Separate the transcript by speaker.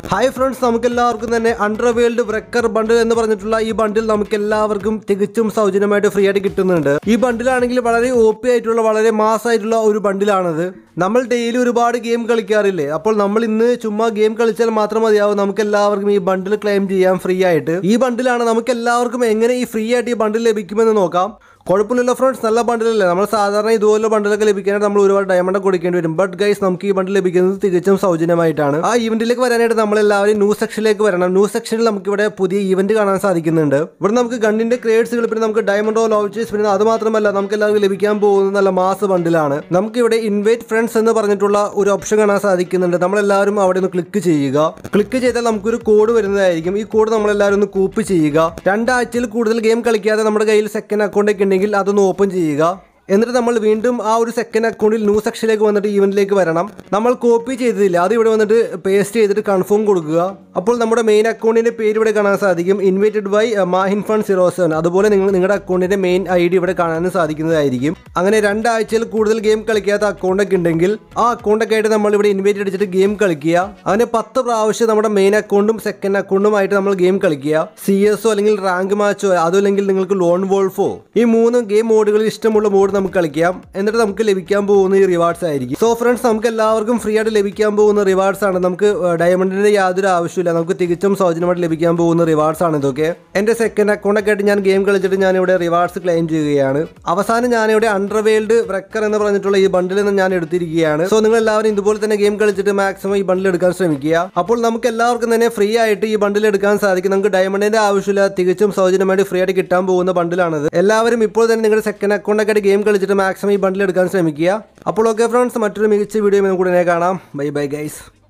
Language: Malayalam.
Speaker 1: ഹായ് ഫ്രണ്ട്സ് നമുക്ക് എല്ലാവർക്കും തന്നെ അണ്ടർ വേൾഡ് ബ്രക്കർ ബണ്ടിൽ എന്ന് പറഞ്ഞിട്ടുള്ള ഈ ബണ്ടിൽ നമുക്ക് എല്ലാവർക്കും തികച്ചും സൗജന്യമായിട്ട് ഫ്രീ ആയിട്ട് കിട്ടുന്നുണ്ട് ഈ ബണ്ടിലാണെങ്കിൽ വളരെ ഒ പി ആയിട്ടുള്ള വളരെ മാസ് ആയിട്ടുള്ള ഒരു ബണ്ടിലാണത് നമ്മൾ ഡെയിലി ഒരുപാട് ഗെയിം കളിക്കാറില്ലേ അപ്പോൾ നമ്മൾ ഇന്ന് ചുമ്മാ ഗെയിം കളിച്ചാൽ മാത്രം മതിയാവും നമുക്ക് എല്ലാവർക്കും ഈ ബണ്ടിൽ ക്ലെയിം ചെയ്യാം ഫ്രീ ആയിട്ട് ഈ ബണ്ടിലാണ് നമുക്ക് എല്ലാവർക്കും എങ്ങനെ ഈ ഫ്രീ ആയിട്ട് ഈ ബണ്ടിൽ ലഭിക്കുമെന്ന് നോക്കാം കുഴപ്പമില്ലല്ലോ ഫ്രണ്ട്സ് നല്ല ബണ്ടിലല്ലേ നമ്മൾ സാധാരണ ഇതുപോലെ ബണ്ടിലൊക്കെ ലഭിക്കാനായിട്ട് നമ്മൾ ഒരുപാട് ഡയമണ്ട് കൊടുക്കേണ്ടി വരും ബട്ട് ഗൈസ് നമുക്ക് ഈ ബണ്ടിൽ ലഭിക്കുന്നത് തികച്ചും സൗജന്യമായിട്ടാണ് ആ ഈവന്റിലേക്ക് വരാനായിട്ട് നമ്മൾ എല്ലാവരും ന്യൂസ് സെക്ഷനിലേക്ക് വരണം ന്യൂസ് സെക്ഷനിൽ നമുക്ക് ഇവിടെ പുതിയ ഈവന്റ് കാണാൻ സാധിക്കുന്നുണ്ട് ഇവിടെ നമുക്ക് ഗണ്ണിന്റെ ക്രേഡ്സുകൾ പിന്നെ നമുക്ക് ഡയമണ്ടോ ലോച്ചേഴ്സ് പിന്നെ അത് മാത്രമല്ല നമുക്ക് എല്ലാവർക്കും ലഭിക്കാൻ പോകുന്ന നല്ല മാസ് ബണ്ടിലാണ് നമുക്ക് ഇവിടെ ഇൻവൈറ്റ് ഫ്രണ്ട്സ് എന്ന് പറഞ്ഞിട്ടുള്ള ഒരു ഓപ്ഷൻ കാണാൻ സാധിക്കുന്നുണ്ട് നമ്മളെല്ലാവരും അവിടെ ഒന്ന് ക്ലിക്ക് ചെയ്യുക ക്ലിക്ക് ചെയ്താൽ നമുക്കൊരു കോഡ് വരുന്നതായിരിക്കും ഈ കോഡ് നമ്മളെല്ലാവരും ഒന്ന് കൂപ്പ് ചെയ്യുക രണ്ടാഴ്ചയിൽ കൂടുതൽ ഗെയിം കളിക്കാതെ നമ്മുടെ കയ്യിൽ സെക്കൻഡ് അക്കൗണ്ട് ഒക്കെ ഉണ്ടെങ്കിൽ അതൊന്ന് ഓപ്പൺ ചെയ്യുക എന്നിട്ട് നമ്മൾ വീണ്ടും ആ ഒരു സെക്കൻഡ് അക്കൗണ്ടിൽ ന്യൂ സെക്ഷനിലേക്ക് വന്നിട്ട് ഈവന്റിലേക്ക് വരണം നമ്മൾ കോപ്പി ചെയ്തില്ല അത് ഇവിടെ വന്നിട്ട് പേസ്റ്റ് ചെയ്തിട്ട് കൺഫേം കൊടുക്കുക അപ്പോൾ നമ്മുടെ മെയിൻ അക്കൗണ്ടിന്റെ പേര് ഇവിടെ കാണാൻ സാധിക്കും invited by Mahin fun zero seven അതുപോലെ നിങ്ങൾ നിങ്ങളുടെ അക്കൗണ്ടിന്റെ മെയിൻ ഐ ഡി ഇവിടെ കാണാനും സാധിക്കുന്നതായിരിക്കും അങ്ങനെ രണ്ടാഴ്ചയിൽ കൂടുതൽ ഗെയിം കളിക്കാത്ത അക്കൗണ്ടൊക്കെ ഉണ്ടെങ്കിൽ ആ അക്കൗണ്ടൊക്കെ ആയിട്ട് നമ്മൾ ഇവിടെ ഇൻവൈറ്റ് അടിച്ചിട്ട് ഗെയിം കളിക്കുക അങ്ങനെ പത്ത് പ്രാവശ്യം നമ്മുടെ മെയിൻ അക്കൗണ്ടും സെക്കൻഡ് അക്കൗണ്ടുമായിട്ട് നമ്മൾ ഗെയിം കളിക്കുക സി എസ് ഒ അല്ലെങ്കിൽ റാങ്ക് മാച്ചോ അതോ അല്ലെങ്കിൽ നിങ്ങൾക്ക് ലോൺ വോൾഫോ ഈ മൂന്ന് ഗെയിം മോഡുകളിൽ ഇഷ്ടമുള്ള മോഡ് നമുക്ക് കളിക്കാം എന്നിട്ട് നമുക്ക് ലഭിക്കാൻ പോകുന്ന ഈ റിവാർഡ്സ് ആയിരിക്കും സോ ഫ്രണ്ട്സ് നമുക്ക് എല്ലാവർക്കും ഫ്രീ ആയിട്ട് ലഭിക്കാൻ പോകുന്ന റിവാർഡ്സ് ആണ് നമുക്ക് ഡയമണ്ടിന്റെ യാതൊരു ആവശ്യമില്ല നമുക്ക് തികച്ചും സൗജന്യമായിട്ട് ലഭിക്കാൻ പോകുന്ന റിവാർഡ്സ് ആണ് ഇതൊക്കെ എന്റെ സെക്കൻഡ് അക്കൗണ്ട് ഒക്കെ ആയിട്ട് ഞാൻ ഗെയിം കളിച്ചിട്ട് ഞാൻ ഇവിടെ റിവാർഡ്സ് ക്ലെയിം ചെയ്യുകയാണ് അവസാനം ഞാൻ ഇവിടെ അണ്ടർവേൾഡ് ബ്രക്കർ എന്ന് പറഞ്ഞിട്ടുള്ള ഈ ബണ്ടിൽ നിന്ന് ഞാൻ എടുത്തിരിക്കുകയാണ് സോ നിങ്ങൾ എല്ലാവരും ഇതുപോലെ തന്നെ ഗെയിം കളിച്ചിട്ട് മാക്സിമം ഈ ബണ്ടിൽ എടുക്കാൻ ശ്രമിക്കുക അപ്പോൾ നമുക്ക് എല്ലാവർക്കും തന്നെ ഫ്രീ ആയിട്ട് ഈ ബണ്ടിൽ എടുക്കാൻ സാധിക്കും നമുക്ക് ഡയമണ്ടിന്റെ ആവശ്യമില്ല തികച്ചും സൗജന്യമായിട്ട് ഫ്രീ ആയിട്ട് കിട്ടാൻ പോകുന്ന ബണ്ടിലാണിത് എല്ലാവരും ഇപ്പോൾ തന്നെ നിങ്ങളുടെ സെക്കൻഡ് അക്കൗണ്ട് ഒക്കെ ആയിട്ട് ഗെയിം കളിച്ചിട്ട് മാക്സിമം ഈ ബണ്ടിൽ എടുക്കാൻ ശ്രമിക്കുക അപ്പോൾ ഓക്കെ ഫ്രണ്ട്സ് മറ്റൊരു മികച്ച വീഡിയോ നമുക്ക് ഉടനെ കാണാം ബൈ ബൈ ഗൈസ്